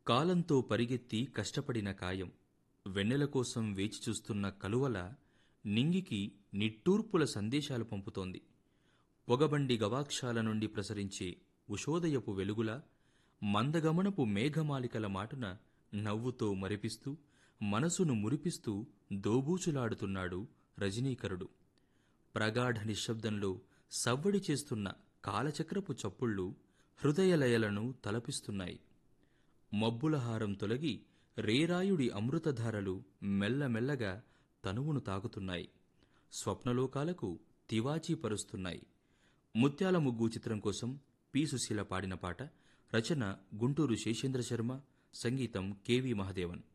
కాలంతో పరిగెత్తి కష్టపడిన కాయం వెన్నెల కోసం వేచి చూస్తున్న కలువల నింగికి నిట్టూర్పుల సందేశాలు పంపుతోంది పొగబండి గవాక్షాల నుండి ప్రసరించే ఉషోదయపు వెలుగుల మందగమనపు మేఘమాలికల మాటున నవ్వుతో మరిపిస్తూ మనసును మురిపిస్తూ దోబూచులాడుతున్నాడు రజనీకరుడు ప్రగాఢ నిశ్శబ్దంలో సవ్వడి చేస్తున్న కాలచక్రపు చప్పుళ్ళు హృదయలయలను తలపిస్తున్నాయి మబ్బుల హారం తొలగి రేరాయుడి అమృతధారలు మెల్లమెల్లగా తనువును తాకుతున్నాయి స్వప్నలోకాలకు తివాచీ పరుస్తున్నాయి ముత్యాల ముగ్గు చిత్రం కోసం పి సుశీల పాడిన పాట రచన గుంటూరు శేషేంద్ర శర్మ సంగీతం కెవి మహదేవన్